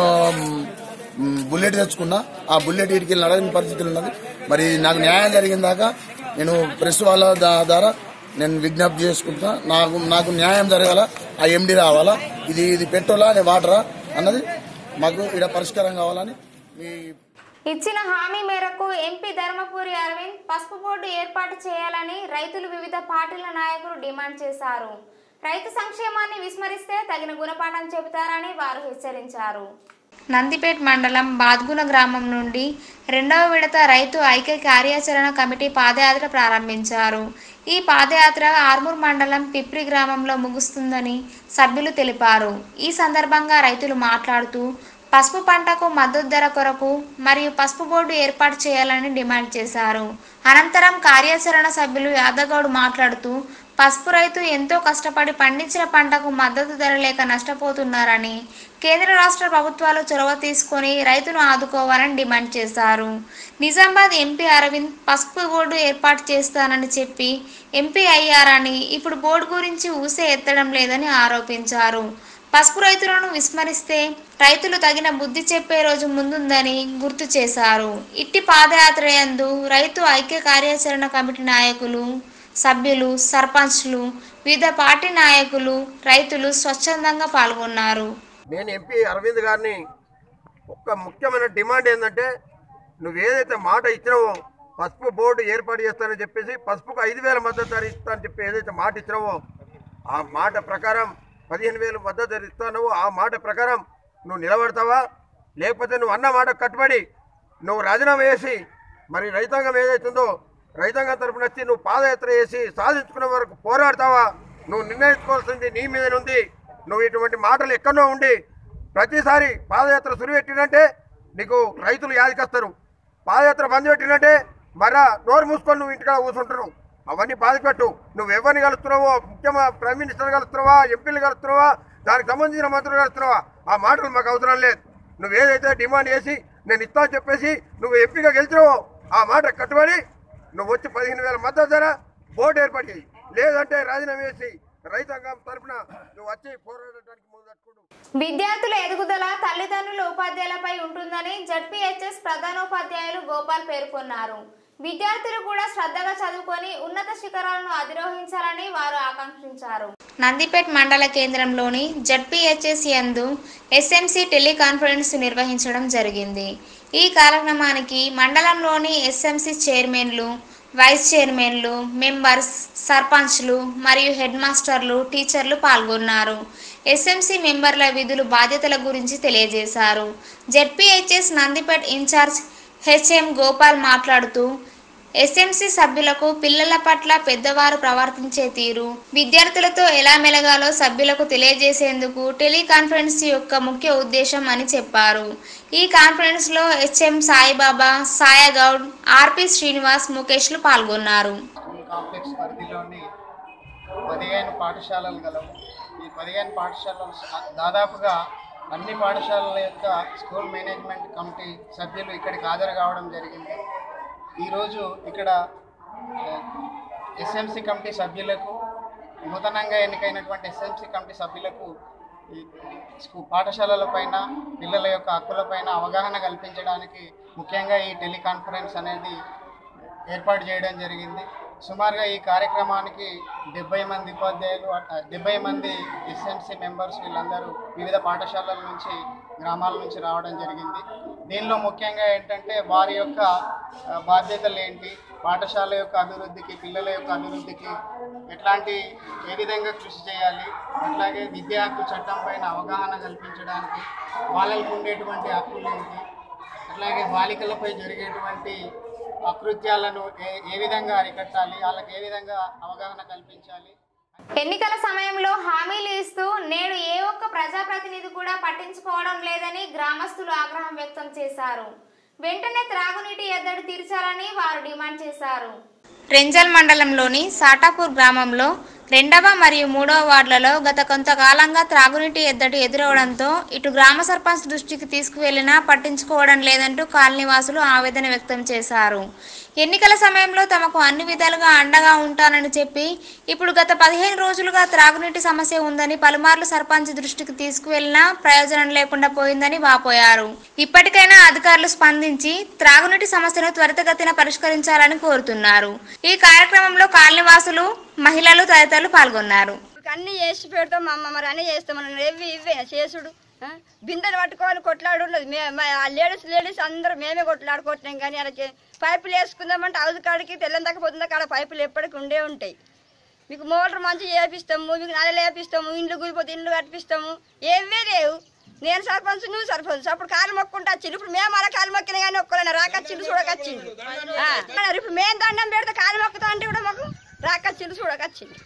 మ్, బుల్లెట్ తెచ్చుకున్నా ఆ బుల్లెట్ ఇటుకి నడని పరిస్థితులు ఉన్నది మరి నాకు న్యాయం జరిగిన దాకా నేను ప్రెస్ వాళ్ళ దా- ద్వారా నేను విజ్ఞప్తి చేసుకుంటా నాకు నాకు న్యాయం జరగాల ఆ ఎండి రావాలా ఇది ఇది పెట్రోలా అది వాటరా అన్నది మాకు ఇక్కడ పరిష్కారం కావాలని మీ ఇచ్చిన హామీ మేరకు ఎంపీ ధర్మపురి అరవింద్ పసుపు బోర్డు ఏర్పాటు చేయాలని రైతులు వివిధ పార్టీల నాయకులు డిమాండ్ చేశారు రైతు సంక్షేమాన్ని విస్మరిస్తే తగిన గుణపాఠం చెబుతారని వారు హెచ్చరించారు నందిపేట్ మండలం బాద్గున గ్రామం నుండి రెండవ విడత రైతు ఐక్య కార్యాచరణ కమిటీ పాదయాత్ర ప్రారంభించారు ఈ పాదయాత్ర ఆర్మూర్ మండలం పిప్రి గ్రామంలో ముగుస్తుందని సభ్యులు తెలిపారు ఈ సందర్భంగా రైతులు మాట్లాడుతూ పసుపు పంటకు మద్దతు ధర కొరకు మరియు పసుపు బోర్డు ఏర్పాటు చేయాలని డిమాండ్ చేశారు అనంతరం కార్యాచరణ సభ్యులు యాదగౌడ్ మాట్లాడుతూ పసుపు రైతు ఎంతో కష్టపడి పండించిన పంటకు మద్దతు ధర లేక నష్టపోతున్నారని కేంద్ర రాష్ట్ర ప్రభుత్వాలు చొరవ తీసుకొని రైతును ఆదుకోవాలని డిమాండ్ చేశారు నిజామాబాద్ ఎంపీ అరవింద్ పసుపు బోర్డు ఏర్పాటు చేస్తానని చెప్పి ఎంపీ అయ్యారని ఇప్పుడు బోర్డు గురించి ఊసే ఎత్తడం లేదని ఆరోపించారు పసుపు రైతులను విస్మరిస్తే రైతులు తగిన బుద్ధి చెప్పే రోజు ముందుందని గుర్తు చేశారు ఇట్టి పాదయాత్ర యందు రైతు ఐక్య కార్యాచరణ కమిటీ నాయకులు సభ్యులు సర్పంచ్లు వివిధ పార్టీ నాయకులు రైతులు స్వచ్ఛందంగా పాల్గొన్నారు నేను ఎంపీ అరవింద్ గారిని ఒక్క ముఖ్యమైన డిమాండ్ ఏంటంటే నువ్వు ఏదైతే మాట ఇచ్చినావో పసుపు బోర్డు ఏర్పాటు చేస్తానని చెప్పేసి పసుపుకు ఐదు వేల మద్దతు ధర ఇస్తానని చెప్పి ఏదైతే మాట ఇచ్చినావో ఆ మాట ప్రకారం పదిహేను వేలు మద్దతు ధర ఇస్తానో ఆ మాట ప్రకారం నువ్వు నిలబడతావా లేకపోతే నువ్వు అన్న మాట కట్టుబడి నువ్వు రాజీనామా చేసి మరి రైతాంగం ఏదైతుందో రైతాంగం తరపున వచ్చి నువ్వు పాదయాత్ర చేసి సాధించుకునే వరకు పోరాడతావా నువ్వు నిర్ణయించుకోవాల్సింది నీ మీద ఉంది నువ్వు ఇటువంటి మాటలు ఎక్కడో ఉండి ప్రతిసారి పాదయాత్ర సురిపెట్టినంటే నీకు రైతులు యాదికొస్తారు పాదయాత్ర బంద్ పెట్టినంటే మరా నోరు మూసుకొని నువ్వు ఇంటికాడ కూర్చుంటున్నావు అవన్నీ బాధపెట్టు నువ్వు ఎవరిని కలుస్తున్నావో ముఖ్యమా ప్రైమ్ మినిస్టర్ కలుస్తున్నావా ఎంపీలు కలుస్తున్నావా దానికి సంబంధించిన మంత్రులు కలుస్తున్నావా ఆ మాటలు మాకు అవసరం లేదు నువ్వు ఏదైతే డిమాండ్ చేసి నేను ఇస్తా అని చెప్పేసి నువ్వు ఎంపీగా గెలిచినావో ఆ మాట కట్టుబడి నువ్వు వచ్చి పదిహేను వేల మద్దతు ధర బోర్డు ఏర్పాటు చేయి లేదంటే రాజీనామా చేసి రైతాంగం తరపున నువ్వు వచ్చి పోరాడటానికి ముందు తట్టుకుంటూ విద్యార్థుల ఎదుగుదల తల్లిదండ్రుల ఉపాధ్యాయులపై ఉంటుందని జడ్పీహెచ్ఎస్ ప్రధానోపాధ్యాయులు గోపాల్ పేర్కొన్నారు విద్యార్థులు కూడా శ్రద్ధగా చదువుకొని ఉన్నత శిఖరాలను అధిరోహించాలని వారు ఆకాంక్షించారు నందిపేట్ మండల కేంద్రంలోని జడ్పీహెచ్ఎస్ యందు ఎస్ఎంసి టెలికాన్ఫరెన్స్ నిర్వహించడం జరిగింది ఈ కార్యక్రమానికి మండలంలోని ఎస్ఎంసి చైర్మన్లు వైస్ చైర్మన్లు మెంబర్స్ సర్పంచ్లు మరియు హెడ్ మాస్టర్లు టీచర్లు పాల్గొన్నారు ఎస్ఎంసి మెంబర్ల విధులు బాధ్యతల గురించి తెలియజేశారు ZPHS Nandipet incharge HM Gopal మాట్లాడుతూ ఎస్ఎంసి సభ్యులకు పిల్లల పట్ల పెద్దవారు ప్రవర్తించే తీరు విద్యార్థులతో ఎలా మెలగాలో సభ్యులకు తెలియజేసేందుకు టెలికాన్ఫరెన్స్ యొక్క ముఖ్య ఉద్దేశం అని చెప్పారు ఈ కాన్ఫరెన్స్ లో హెచ్ఎం సాయిబాబా సాయగౌడ్ ఆర్పి శ్రీనివాస్ ముఖేష్లు పాల్గొన్నారు స్కూల్ కాంప్లెక్స్ పరిధిలోని పదిహేను పాఠశాలలు గలవు ఈ పదిహేను పాఠశాలలు స- దాదాపుగా అన్ని పాఠశాలల యొక్క స్కూల్ మేనేజ్మెంట్ కమిటీ సభ్యులు ఇక్కడికి హాజరు కావడం జరిగింది ఈరోజు ఇక్కడ ఎస్ఎంసి కమిటీ సభ్యులకు నూతనంగా ఎన్నికైనటువంటి ఎస్ఎంసి కమిటీ సభ్యులకు ఈ స్కూ పాఠశాలలపైన పిల్లల యొక్క హక్కులపైన అవగాహన కల్పించడానికి ముఖ్యంగా ఈ టెలికాన్ఫరెన్స్ అనేది ఏర్పాటు చేయడం జరిగింది సుమారుగా ఈ కార్యక్రమానికి డెబ్బై మంది ఉపాధ్యాయులు అట- డెబ్బై మంది ఎస్ఎంసి మెంబర్స్ వీళ్ళందరూ వివిధ పాఠశాలల నుంచి గ్రామాల నుంచి రావడం జరిగింది దీనిలో ముఖ్యంగా ఏంటంటే వారి యొక్క ఆ, బాధ్యతలు ఏంటి పాఠశాల యొక్క అభివృద్ధికి పిల్లల యొక్క అభివృద్ధికి ఎట్లాంటి ఏ విధంగా కృషి చేయాలి అట్లాగే విద్యా హక్కు చట్టం పైన అవగాహన కల్పించడానికి వాళ్ళకు ఉండేటువంటి హక్కులు ఏంటి అట్లాగే బాలికలపై జరిగేటువంటి అకృత్యాలను ఏ ఏ విధంగా అరికట్టాలి వాళ్ళకి ఏ విధంగా అవగాహన కల్పించాలి ఎన్నికల సమయంలో హామీలు ఇస్తూ నేడు ఏ ఒక్క ప్రజాప్రతినిధి కూడా పట్టించుకోవడం లేదని గ్రామస్తులు ఆగ్రహం వ్యక్తం చేశారు వెంటనే త్రాగునీటి ఎద్దడి తీర్చాలని వారు డిమాండ్ చేశారు రెంజల్ మండలంలోని సాటాపూర్ గ్రామంలో రెండవ మరియు మూడవ వార్డులలో గత కొంతకాలంగా త్రాగునీటి ఎద్దడి ఎదురవడంతో ఇటు గ్రామ సర్పంచ్ దృష్టికి తీసుకువెళ్లినా పట్టించుకోవడం లేదంటూ కాలనీవాసులు ఆవేదన వ్యక్తం చేశారు ఎన్నికల సమయంలో తమకు అన్ని విధాలుగా అండగా ఉంటానని చెప్పి ఇప్పుడు గత పదిహేను రోజులుగా త్రాగునీటి సమస్య ఉందని పలుమార్లు సర్పంచ్ దృష్టికి తీసుకువెళ్లినా ప్రయోజనం లేకుండా పోయిందని వాపోయారు ఇప్పటికైనా అధికారులు స్పందించి త్రాగునీటి సమస్యను త్వరితగతిన పరిష్కరించాలని కోరుతున్నారు ఈ కార్యక్రమంలో కాలనీవాసులు మహిళలు తదితరులు పాల్గొన్నారు అన్ని చేసి పెడతాం అమ్మ మరి అన్నీ చేస్తాం మనం ఇవి ఇవే చేసుడు ఆ? బిందెలు పట్టుకోవాలి కొట్లాడు ఉన్నది మే మా- ఆ లేడీస్ లేడీస్ అందరూ మేమే కొట్లాడుకుంటున్నాం కానీ అలాగే పైపులు వేసుకుందామంటే హౌస్ కాడికి తెల్లం దాకా పొద్దున కాడ పైపులు ఎప్పటికి ఉండే ఉంటాయి మీకు మోటార్ మంచిగా వేపిస్తాము మీకు నల్లలు వేపిస్తాము ఇండ్లు కూలిపోతే ఇండ్లు కట్టిపిస్తాము ఏవే లేవు నేను సర్పంచ్ నువ్వు సర్పంచ్ అప్పుడు కాలు మొక్కుంటా వచ్చింది ఇప్పుడు మేము అలా కాలు మొక్కిన కానీ ఒక్కరైనా రాకచ్చిండు చూడకచ్చిండు ఆ, ఇప్పుడు మేము దండం పెడితే కాలు మొక్కుతా అంటే కూడా మాకు రాకచ్చిండు చూడకచ్చిండు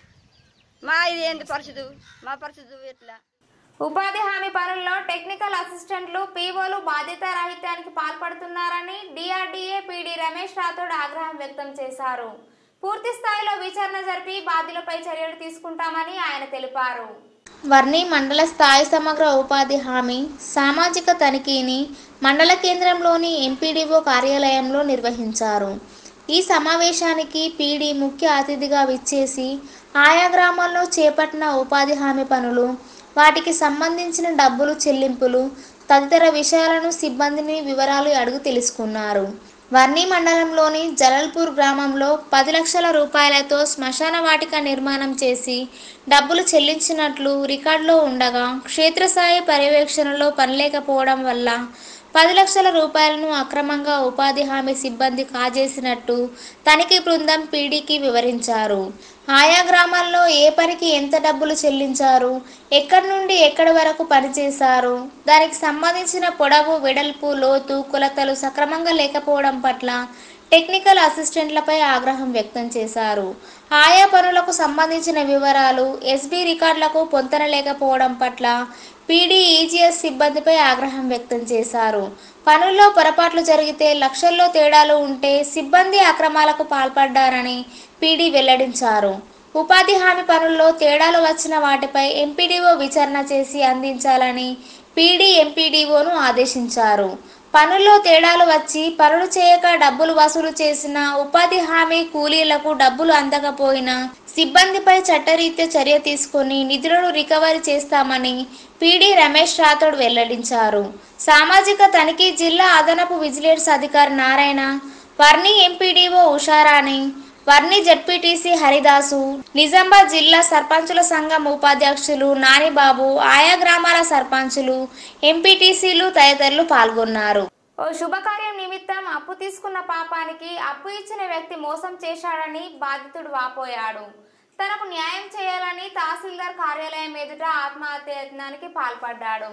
మా ఇది ఏంటి పరిస్థితి మా పరిస్థితి ఎట్లా ఉపాధి హామీ పనుల్లో టెక్నికల్ అసిస్టెంట్లు పీఓలు బాధ్యత రాహిత్యానికి పాల్పడుతున్నారని డిఆర్డీఏ పీడీ రమేష్ రాథోడ్ ఆగ్రహం వ్యక్తం చేశారు పూర్తి స్థాయిలో విచారణ జరిపి బాధ్యులపై చర్యలు తీసుకుంటామని ఆయన తెలిపారు వర్ణి మండల స్థాయి సమగ్ర ఉపాధి హామీ సామాజిక తనిఖీని మండల కేంద్రంలోని ఎంపీడీఓ కార్యాలయంలో నిర్వహించారు ఈ సమావేశానికి పీడీ ముఖ్య అతిథిగా విచ్చేసి ఆయా గ్రామాల్లో చేపట్టిన ఉపాధి హామీ పనులు వాటికి సంబంధించిన డబ్బులు చెల్లింపులు తదితర విషయాలను సిబ్బందిని వివరాలు అడుగు తెలుసుకున్నారు వర్ణి మండలంలోని జలల్పూర్ గ్రామంలో పది లక్షల రూపాయలతో శ్మశాన వాటిక నిర్మాణం చేసి డబ్బులు చెల్లించినట్లు రికార్డులో ఉండగా క్షేత్రస్థాయి పర్యవేక్షణలో పనిలేకపోవడం వల్ల పది లక్షల రూపాయలను అక్రమంగా ఉపాధి హామీ సిబ్బంది కాజేసినట్టు తనిఖీ బృందం పీడీకి వివరించారు ఆయా గ్రామాల్లో ఏ పనికి ఎంత డబ్బులు చెల్లించారు ఎక్కడి నుండి ఎక్కడి వరకు పనిచేశారు దానికి సంబంధించిన పొడవు వెడల్పు లోతు కొలతలు సక్రమంగా లేకపోవడం పట్ల టెక్నికల్ అసిస్టెంట్లపై ఆగ్రహం వ్యక్తం చేశారు ఆయా పనులకు సంబంధించిన వివరాలు ఎస్బీ రికార్డులకు పొంతన లేకపోవడం పట్ల పీడీ ఈజీఎస్ సిబ్బందిపై ఆగ్రహం వ్యక్తం చేశారు పనుల్లో పొరపాట్లు జరిగితే లక్షల్లో తేడాలు ఉంటే సిబ్బంది అక్రమాలకు పాల్పడ్డారని పీడీ వెల్లడించారు ఉపాధి హామీ పనుల్లో తేడాలు వచ్చిన వాటిపై ఎంపీడీఓ విచారణ చేసి అందించాలని పీడీ ఎంపీడీఓను ఆదేశించారు పనుల్లో తేడాలు వచ్చి పనులు చేయక డబ్బులు వసూలు చేసిన ఉపాధి హామీ కూలీలకు డబ్బులు అందకపోయినా సిబ్బందిపై చట్టరీత్యా చర్య తీసుకొని నిధులను రికవరీ చేస్తామని పీడీ రమేష్ రాథోడ్ వెల్లడించారు సామాజిక తనిఖీ జిల్లా అదనపు విజిలెన్స్ అధికారి నారాయణ వర్ణి ఎంపీడీఓ ఉషారాణి వర్ణి జడ్పీటీసీ హరిదాసు నిజామాబాద్ జిల్లా సర్పంచుల సంఘం ఉపాధ్యక్షులు నానిబాబు ఆయా గ్రామాల సర్పంచులు ఎంపీటీసీలు తదితరులు పాల్గొన్నారు ఓ శుభకార్యం నిమిత్తం అప్పు తీసుకున్న పాపానికి అప్పు ఇచ్చిన వ్యక్తి మోసం చేశాడని బాధితుడు వాపోయాడు తనకు న్యాయం చేయాలని తహసీల్దార్ కార్యాలయం ఎదుట ఆత్మహత్య యత్నానికి పాల్పడ్డాడు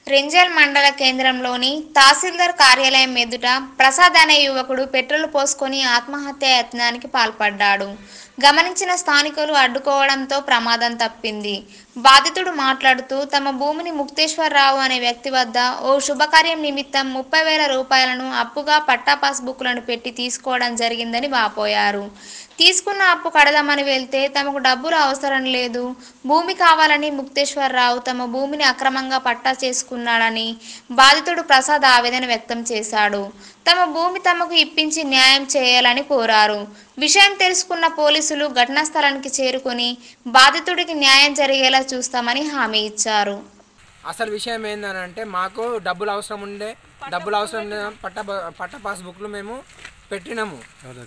రెంజల్ మండల కేంద్రంలోని తహసీల్దార్ కార్యాలయం ఎదుట ప్రసాద్ అనే యువకుడు పెట్రోల్ పోసుకొని ఆత్మహత్య యత్నానికి పాల్పడ్డాడు గమనించిన స్థానికులు అడ్డుకోవడంతో ప్రమాదం తప్పింది బాధితుడు మాట్లాడుతూ తమ భూమిని ముక్తేశ్వరరావు అనే వ్యక్తి వద్ద ఓ శుభకార్యం నిమిత్తం ముప్పై వేల రూపాయలను అప్పుగా పట్టా పాస్బుక్లను పెట్టి తీసుకోవడం జరిగిందని వాపోయారు తీసుకున్న అప్పు కడదామని వెళ్తే తమకు డబ్బులు అవసరం లేదు భూమి కావాలని ముక్తేశ్వరరావు తమ భూమిని అక్రమంగా పట్టా చేసుకున్నాడని బాధితుడు ప్రసాద్ ఆవేదన వ్యక్తం చేశాడు తమ భూమి తమకు ఇప్పించి న్యాయం చేయాలని కోరారు విషయం తెలుసుకున్న పోలీసులు ఘటనా స్థలానికి చేరుకొని బాధితుడికి న్యాయం జరిగేలా చూస్తామని హామీ ఇచ్చారు అసలు విషయం ఏంటంటే మాకు డబ్బులు అవసరం ఉండే డబ్బులు అవసరం ఉండే పట్ట పట్ట పాస్బుక్లు మేము పెట్టినాము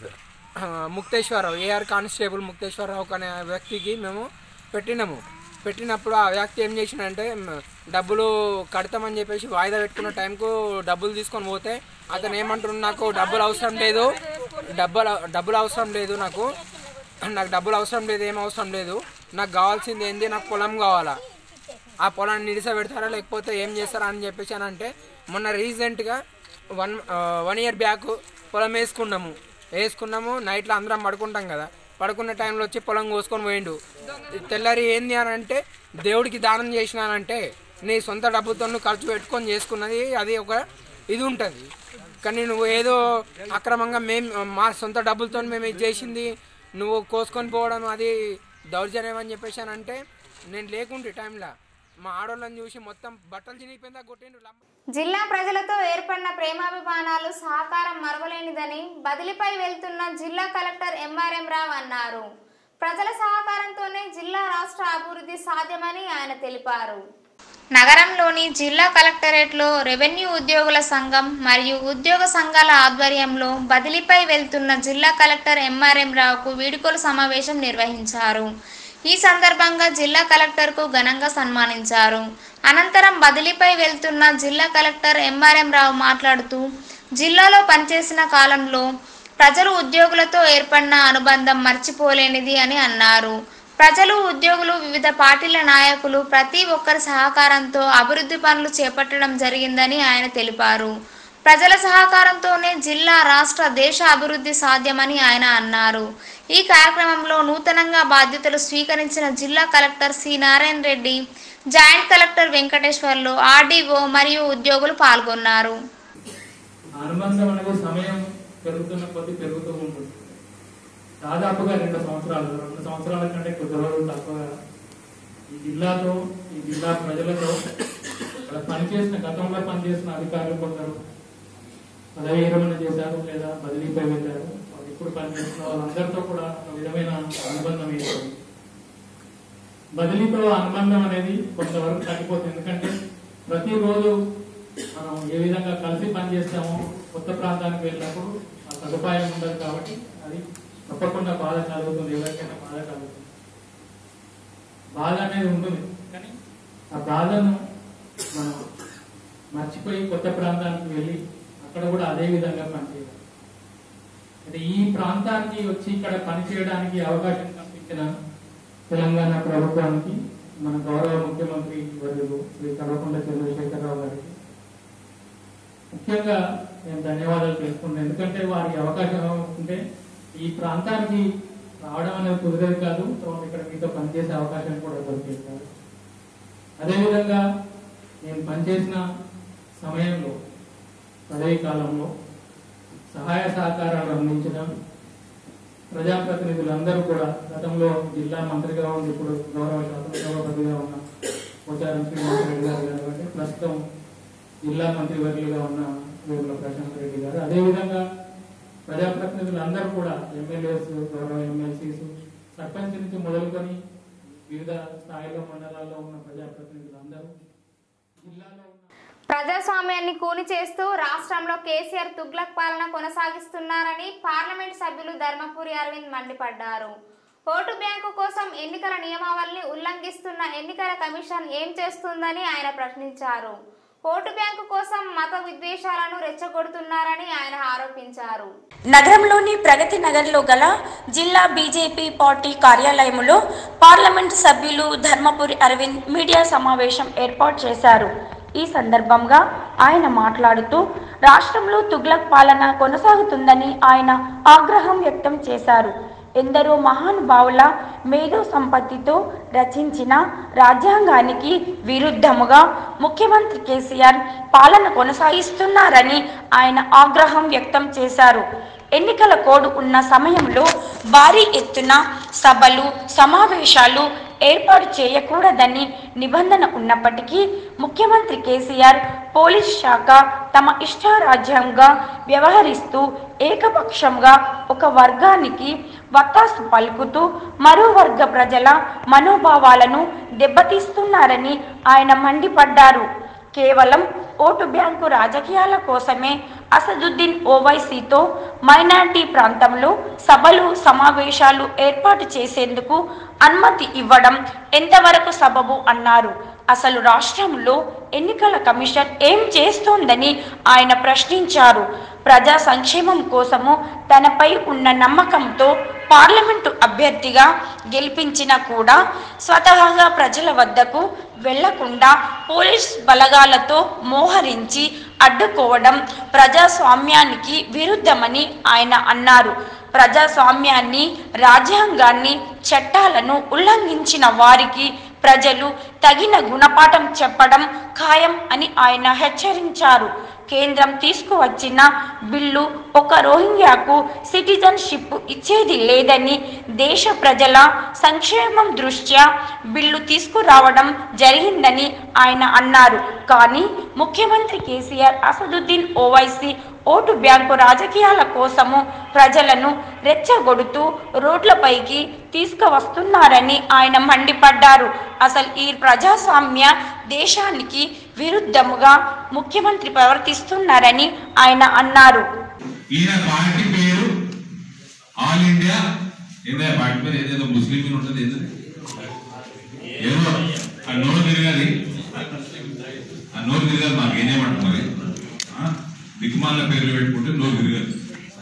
ఆ, ముక్తేశ్వరరావు ఏఆర్ కానిస్టేబుల్ ముక్తేశ్వరరావు అనే వ్యక్తికి మేము పెట్టినాము పెట్టినప్పుడు ఆ వ్యక్తి ఏం చేసిండంటే మ్, డబ్బులు కడతామని చెప్పేసి వాయిదా పెట్టుకున్న టైంకు డబ్బులు తీసుకొని పోతే అతను ఏమంటున్నాడు నాకు డబ్బులు అవసరం లేదు డబ్బులు డబ్బులు అవసరం లేదు నాకు నాకు డబ్బులు అవసరం లేదు ఏం అవసరం లేదు నాకు కావాల్సింది ఏంది నాకు పొలం కావాలా ఆ పొలాన్ని నిడిస పెడతారా లేకపోతే ఏం చేస్తారా అని చెప్పేసి అని అంటే మొన్న రీసెంట్గా వన్ వన్ ఇయర్ బ్యాక్ పొలం వేసుకున్నాము వేసుకున్నాము నైట్లో అందరం పడుకుంటాం కదా పడుకున్న టైంలో వచ్చి పొలం కోసుకొని పోయిండు తెల్లారి ఏంది అని అంటే దేవుడికి దానం చేసినానంటే నీ సొంత డబ్బుతో నువ్వు ఖర్చు పెట్టుకొని చేసుకున్నది అది ఒక ఇది ఉంటుంది కానీ నువ్వు ఏదో అక్రమంగా మేము మా సొంత డబ్బులతో మేము ఇది చేసింది నువ్వు కోసుకొని పోవడం అది దౌర్జన్యం అని చెప్పేసి అని అంటే నేను లేకుంటే టైంలో మా ఆడోళ్ళని చూసి మొత్తం బట్టలు చినిగిపోయిందా కొట్టిండు లంబ- జిల్లా ప్రజలతో ఏర్పడిన ప్రేమాభిమానాలు సహకారం మరవలేనిదని బదిలీపై వెళ్తున్న జిల్లా కలెక్టర్ ఎంఆర్ఎం రావు అన్నారు ప్రజల సహకారంతోనే జిల్లా రాష్ట్ర అభివృద్ధి సాధ్యమని ఆయన తెలిపారు నగరంలోని జిల్లా కలెక్టరేట్లో రెవెన్యూ ఉద్యోగుల సంఘం మరియు ఉద్యోగ సంఘాల ఆధ్వర్యంలో బదిలీపై వెళ్తున్న జిల్లా కలెక్టర్ ఎంఆర్ఎం రావుకు వీడుకోలు సమావేశం నిర్వహించారు ఈ సందర్భంగా జిల్లా కలెక్టర్కు ఘనంగా సన్మానించారు అనంతరం బదిలీపై వెళ్తున్న జిల్లా కలెక్టర్ ఎంఆర్ఎం రావు మాట్లాడుతూ జిల్లాలో పనిచేసిన కాలంలో ప్రజలు ఉద్యోగులతో ఏర్పడిన అనుబంధం మర్చిపోలేనిది అని అన్నారు ప్రజలు ఉద్యోగులు వివిధ పార్టీల నాయకులు ప్రతి ఒక్కరి సహకారంతో అభివృద్ధి పనులు చేపట్టడం జరిగిందని ఆయన తెలిపారు ప్రజల సహకారంతోనే జిల్లా రాష్ట్ర దేశ అభివృద్ధి సాధ్యమని ఆయన అన్నారు ఈ కార్యక్రమంలో నూతనంగా బాధ్యతలు స్వీకరించిన జిల్లా collector C Narayana Reddy joint collector Venkateswarlu RDO మరియు ఉద్యోగులు పాల్గొన్నారు అనుబంధం అనేది సమయం పెరుగుతున్న కొద్ది పెరుగుతూ ఉంటుంది దాదాపుగా రెండు సంవత్సరాలు రెండు సంవత్సరాల కంటే కొద్ది రోజులు తక్కువగా ఈ జిల్లాతో ఈ జిల్లా ప్రజలతో ఇక్కడ పనిచేసిన గతంలో పనిచేసిన అధికారులు కొందరు పదవి విరమణ చేశారు లేదా బదిలీపై వెళ్ళారు వాళ్ళు ఇప్పుడు పనిచేస్తున్న వాళ్ళందరితో కూడా ఒక విధమైన అనుబంధం ఏర్పడింది బదిలీతో అనుబంధం అనేది కొంతవరకు తగ్గిపోతుంది ఎందుకంటే ప్రతిరోజు మనం ఏ విధంగా కలిసి పనిచేస్తామో కొత్త ప్రాంతానికి వెళ్ళినప్పుడు ఆ సదుపాయం ఉండదు కాబట్టి అది తప్పకుండా బాధ కలుగుతుంది ఎవరికైనా బాధ కలుగుతుంది బాధ అనేది ఉంటుంది కానీ ఆ బాధను మనం మర్చిపోయి కొత్త ప్రాంతానికి వెళ్ళి అక్కడ కూడా అదే విధంగా పనిచేయాలి అంటే ఈ ప్రాంతానికి వచ్చి ఇక్కడ పనిచేయడానికి అవకాశం కల్పించిన తెలంగాణ ప్రభుత్వానికి మన గౌరవ ముఖ్యమంత్రి వర్యులు శ్రీ కల్వకుంట్ల చంద్రశేఖరరావు గారికి ముఖ్యంగా నేను ధన్యవాదాలు తెలుసుకుంటాను ఎందుకంటే వారి అవకాశం ఉంటే ఈ ప్రాంతానికి రావడం అనేది కుదిరేది కాదు తర్వాత ఇక్కడ మీతో పనిచేసే అవకాశం కూడా దొరికేది కాదు అదేవిధంగా నేను పనిచేసిన సమయంలో పదవీ కాలంలో సహాయ సహకారాలు అందించిన ప్రజాప్రతినిధులందరూ కూడా గతంలో జిల్లా మంత్రిగా ఉండి ఇప్పుడు గౌరవ శాసనసభాపతిగా ఉన్న పోచారం శ్రీనివాసరెడ్డి గారు కానివ్వండి ప్రస్తుతం జిల్లా మంత్రివర్యులుగా ఉన్న వేముల ప్రశాంత్ రెడ్డి గారు అదేవిధంగా ప్రజాప్రతినిధులందరూ కూడా ఎమ్మెల్యేస్ గౌరవ ఎమ్మెల్సీస్ సర్పంచ్ నుంచి మొదలుకొని వివిధ స్థాయిలో మండలాల్లో ఉన్న ప్రజాప్రతినిధులందరూ జిల్లాలో ఉన్న ప్రజాస్వామ్యాన్ని కూని చేస్తూ రాష్ట్రంలో కేసీఆర్ తుగ్లక్ పాలన కొనసాగిస్తున్నారని పార్లమెంట్ సభ్యులు ధర్మపురి అరవింద్ మండిపడ్డారు ఓటు బ్యాంకు కోసం ఎన్నికల నియమావళిని ఉల్లంఘిస్తున్న ఎన్నికల కమిషన్ ఏం చేస్తుందని ఆయన ప్రశ్నించారు ఓటు బ్యాంకు కోసం మత విద్వేషాలను రెచ్చగొడుతున్నారని ఆయన ఆరోపించారు నగరంలోని ప్రగతి నగర్లో గల జిల్లా బీజేపీ పార్టీ కార్యాలయంలో పార్లమెంట్ సభ్యులు ధర్మపురి అరవింద్ మీడియా సమావేశం ఏర్పాటు చేశారు ఈ సందర్భంగా ఆయన మాట్లాడుతూ రాష్ట్రంలో తుగ్లక్ పాలన కొనసాగుతుందని ఆయన ఆగ్రహం వ్యక్తం చేశారు ఎందరో మహానుభావుల మేధో సంపత్తితో రచించిన రాజ్యాంగానికి విరుద్ధముగా ముఖ్యమంత్రి కేసీఆర్ పాలన కొనసాగిస్తున్నారని ఆయన ఆగ్రహం వ్యక్తం చేశారు ఎన్నికల కోడ్ ఉన్న సమయంలో భారీ ఎత్తున సభలు సమావేశాలు ఏర్పాటు చేయకూడదని నిబంధన ఉన్నప్పటికీ ముఖ్యమంత్రి కేసీఆర్ పోలీస్ శాఖ తమ ఇష్టారాజ్యంగా వ్యవహరిస్తూ ఏకపక్షంగా ఒక వర్గానికి వత్తాసు పలుకుతూ మరో వర్గ ప్రజల మనోభావాలను దెబ్బతీస్తున్నారని ఆయన మండిపడ్డారు కేవలం ఓటు బ్యాంకు రాజకీయాల కోసమే అసదుద్దీన్ ఓవైసీతో మైనార్టీ ప్రాంతంలో సభలు సమావేశాలు ఏర్పాటు చేసేందుకు అనుమతి ఇవ్వడం ఎంతవరకు సబబు అన్నారు అసలు రాష్ట్రంలో ఎన్నికల కమిషన్ ఏం చేస్తోందని ఆయన ప్రశ్నించారు ప్రజా సంక్షేమం కోసము తనపై ఉన్న నమ్మకంతో పార్లమెంటు అభ్యర్థిగా గెలిపించినా కూడా స్వతహాగా ప్రజల వద్దకు వెళ్లకుండా పోలీస్ బలగాలతో మోహరించి అడ్డుకోవడం ప్రజాస్వామ్యానికి విరుద్ధమని ఆయన అన్నారు ప్రజాస్వామ్యాన్ని రాజ్యాంగాన్ని చట్టాలను ఉల్లంఘించిన వారికి ప్రజలు తగిన గుణపాఠం చెప్పడం ఖాయం అని ఆయన హెచ్చరించారు కేంద్రం తీసుకువచ్చిన బిల్లు ఒక రోహింగ్యాకు సిటిజన్షిప్ ఇచ్చేది లేదని దేశ ప్రజల సంక్షేమం దృష్ట్యా బిల్లు తీసుకురావడం జరిగిందని ఆయన అన్నారు కానీ ముఖ్యమంత్రి KCR Asaduddin Owaisi vote bank రాజకీయాల కోసము ప్రజలను రెచ్చగొడుతూ రోడ్లపైకి తీసుకువస్తున్నారని ఆయన మండిపడ్డారు అసలు ఈ ప్రజాస్వామ్య దేశానికి విరుద్ధముగా ముఖ్యమంత్రి ప్రవర్తిస్తున్నారని ఆయన అన్నారు ఈయన పార్టీ పేరు ఆల్ ఇండియా ఏందా పార్టీ పేరు ఏదేదో ముస్లిం మీద ఉంటుంది ఏదో ఏదో ఆ నోరు తిరగాలి ఆ నోరు తిరగాలి మాకు ఏం చేయమంటారు మరి ఆ? దిక్కుమాల పేర్లు పెట్టుకుంటే నోరు తిరగాలి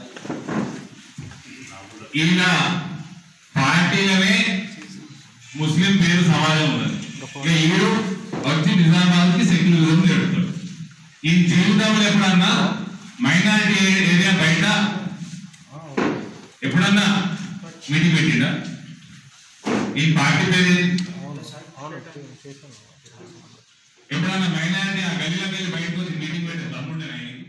ఈయన పార్టీలోనే ముస్లిం పేరు సమాజం ఉన్నది ఇక ఈడు వచ్చి నిజామాబాద్కి సెక్యులరిజం నేర్పుతాడు ఈ జీవితంలో ఎప్పుడన్నా మైనారిటీ ఏరియా బయట ఎప్పుడన్నా మీటింగ్ పెట్టిండా ఈ పార్టీ పేరు ఏది? ఎప్పుడన్నా మైనారిటీ ఆ గల్లీలోకి వెళ్ళి బయటకు వచ్చి మీటింగ్ పెట్టే తమ్ముండే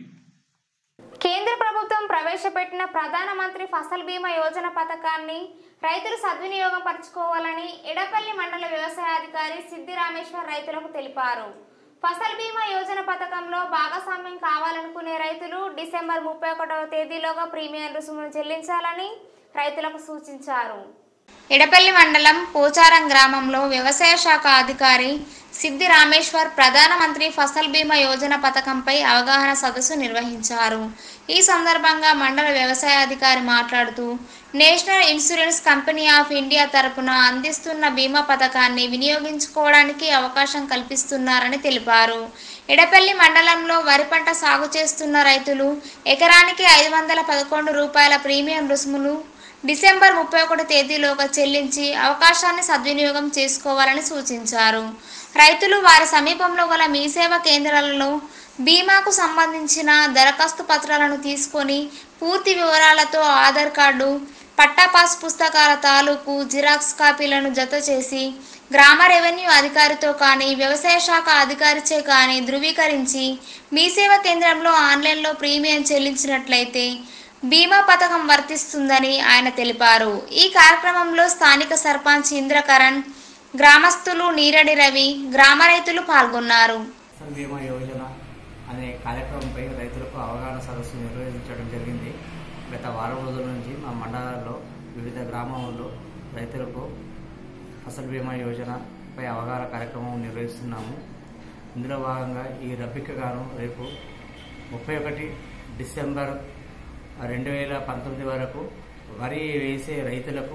కేంద్ర ప్రభుత్వం ప్రవేశపెట్టిన ప్రధానమంత్రి ఫసల్ బీమా యోజన పథకాన్ని రైతులు సద్వినియోగం పరచుకోవాలని ఎడపల్లి మండల వ్యవసాయాధికారి సిద్ది రామేశ్వర్ రైతులకు తెలిపారు ఫసల్ బీమా యోజన పథకంలో భాగస్వామ్యం కావాలనుకునే రైతులు డిసెంబర్ ముప్పై ఒకటవ తేదీలోగా ప్రీమియం రుసుమును చెల్లించాలని రైతులకు సూచించారు ఎడపల్లి మండలం పోచారం గ్రామంలో వ్యవసాయ శాఖ అధికారి సిద్ది రామేశ్వర్ ప్రధానమంత్రి ఫసల్ బీమా యోజన పథకంపై అవగాహన సదస్సు నిర్వహించారు ఈ సందర్భంగా మండల వ్యవసాయ అధికారి మాట్లాడుతూ national insurance company of India తరపున అందిస్తున్న బీమా పథకాన్ని వినియోగించుకోవడానికి అవకాశం కల్పిస్తున్నారని తెలిపారు ఎడపల్లి మండలంలో వరి పంట సాగు చేస్తున్న రైతులు ఎకరానికి ఐదు వందల పదకొండు రూపాయల ప్రీమియం రుసుములు డిసెంబర్ ముప్పై ఒకటి తేదీలోగా చెల్లించి అవకాశాన్ని సద్వినియోగం చేసుకోవాలని సూచించారు రైతులు వారి సమీపంలో గల మీ సేవ కేంద్రాలలో బీమాకు సంబంధించిన దరఖాస్తు పత్రాలను తీసుకొని పూర్తి వివరాలతో ఆధార్ కార్డు పట్టా పాస్ పుస్తకాల తాలూకు జిరాక్స్ కాపీలను జత చేసి గ్రామ రెవెన్యూ అధికారితో కానీ వ్యవసాయ శాఖ అధికారిచే కానీ ధృవీకరించి మీ సేవ కేంద్రంలో ఆన్లైన్లో ప్రీమియం చెల్లించినట్లయితే బీమా పథకం వర్తిస్తుందని ఆయన తెలిపారు ఈ కార్యక్రమంలో స్థానిక సర్పంచ్ ఇంద్రకరణ్ గ్రామస్తులు నీరడి రవి గ్రామ రైతులు పాల్గొన్నారు ఫసల్ బీమా యోజన అనే కార్యక్రమంపై రైతులకు అవగాహన సదస్సు నిర్వహించడం జరిగింది గత వారం రోజుల నుంచి మా మండలాల్లో వివిధ గ్రామాల్లో రైతులకు ఫసల్ బీమా యోజనపై అవగాహన కార్యక్రమం నిర్వహిస్తున్నాము ఇందులో భాగంగా ఈ రబ్బీకి గాను రేపు ముప్పై ఒకటి డిసెంబర్ రెండు వేల పంతొమ్మిది వరకు వరి వేసే రైతులకు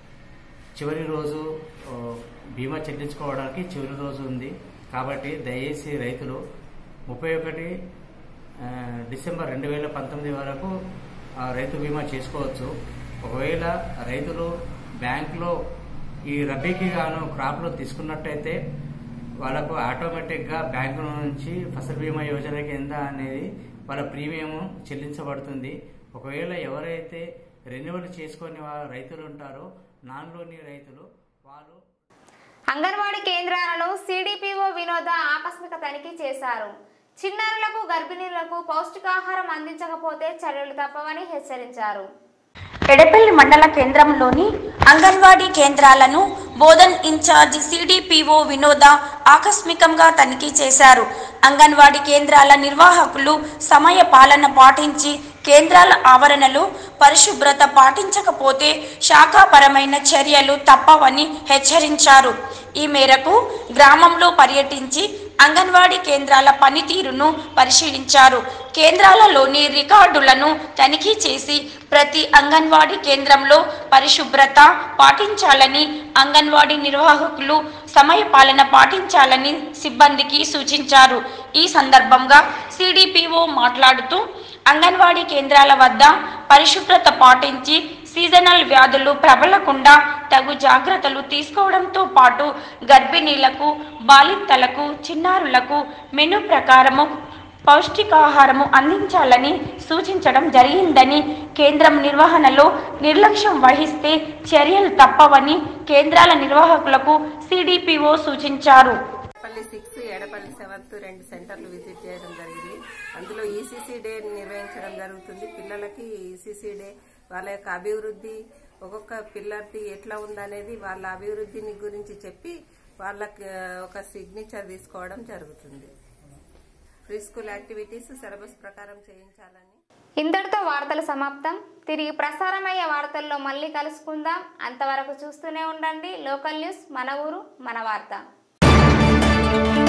చివరి రోజు ఆ, బీమా చెల్లించుకోవడానికి చివరి రోజు ఉంది కాబట్టి దయచేసి రైతులు ముప్పై ఒకటి ఆ, డిసెంబర్ రెండు వేల పంతొమ్మిది వరకు ఆ, రైతు బీమా చేసుకోవచ్చు ఒకవేళ రైతులు బ్యాంకులో ఈ రబీకి గాను క్రాప్లో తీసుకున్నట్టయితే వాళ్ళకు ఆటోమేటిక్గా బ్యాంకు నుంచి ఫసల్ బీమా యోజన కింద అనేది వాళ్ళ ప్రీమియం చెల్లించబడుతుంది ఒకవేళ ఎవరైతే రెన్యువల్ చేసుకొని వా- రైతులు ఉంటారో నాన్ లోని రైతులు వాళ్ళు అంగన్వాడీ కేంద్రాలను సిడిపిఓ వినోద ఆకస్మిక తనిఖీ చేశారు చిన్నారులకు గర్భిణీలకు పౌష్టికాహారం అందించకపోతే చర్యలు తప్పవని హెచ్చరించారు ఎడపల్లి మండల కేంద్రంలోని అంగన్వాడీ కేంద్రాలను బోధన్ ఇన్ఛార్జ్ సిడిపిఓ వినోద ఆకస్మికంగా తనిఖీ చేశారు అంగన్వాడీ కేంద్రాల నిర్వాహకులు సమయ పాలన పాటించి కేంద్రాల ఆవరణలో పరిశుభ్రత పాటించకపోతే శాఖాపరమైన చర్యలు తప్పవని హెచ్చరించారు ఈ మేరకు గ్రామంలో పర్యటించి అంగన్వాడీ కేంద్రాల పనితీరును పరిశీలించారు కేంద్రాలలోని రికార్డులను తనిఖీ చేసి ప్రతి అంగన్వాడీ కేంద్రంలో పరిశుభ్రత పాటించాలని అంగన్వాడీ నిర్వాహకులు సమయపాలన పాటించాలని సిబ్బందికి సూచించారు ఈ సందర్భంగా సిడిపిఓ మాట్లాడుతూ అంగన్వాడీ కేంద్రాల వద్ద పరిశుభ్రత పాటించి సీజనల్ వ్యాధులు ప్రబలకుండా తగు జాగ్రత్తలు తీసుకోవడంతో పాటు గర్భిణీలకు బాలింతలకు చిన్నారులకు మెను ప్రకారము పౌష్టికాహారము అందించాలని సూచించడం జరిగిందని కేంద్రం నిర్వహణలో నిర్లక్ష్యం వహిస్తే చర్యలు తప్పవని కేంద్రాల నిర్వాహకులకు సిడిపిఓ సూచించారు ఎడపల్లి సిక్స్ ఎడపల్లి సెవెంత్ రెండు సెంటర్లు విజిట్ చేయడం జరిగింది అందులో ఈసీసీ డే నిర్వహించడం జరుగుతుంది పిల్లలకి ఈసీసీ డే వాళ్ళ యొక్క అభివృద్ధి ఒక్కొక్క పిల్లర్ది ఎట్లా ఉందనేది వాళ్ళ అభివృద్ధిని గురించి చెప్పి వాళ్ళకి ఆ, ఒక సిగ్నేచర్ తీసుకోవడం జరుగుతుంది ప్రీ స్కూల్ యాక్టివిటీస్ సిలబస్ ప్రకారం చేయించాలని ఇంతటితో వార్తలు సమాప్తం తిరిగి ప్రసారమయ్యే వార్తల్లో మళ్ళీ కలుసుకుందాం అంతవరకు చూస్తూనే ఉండండి లోకల్ న్యూస్ మన ఊరు మన వార్త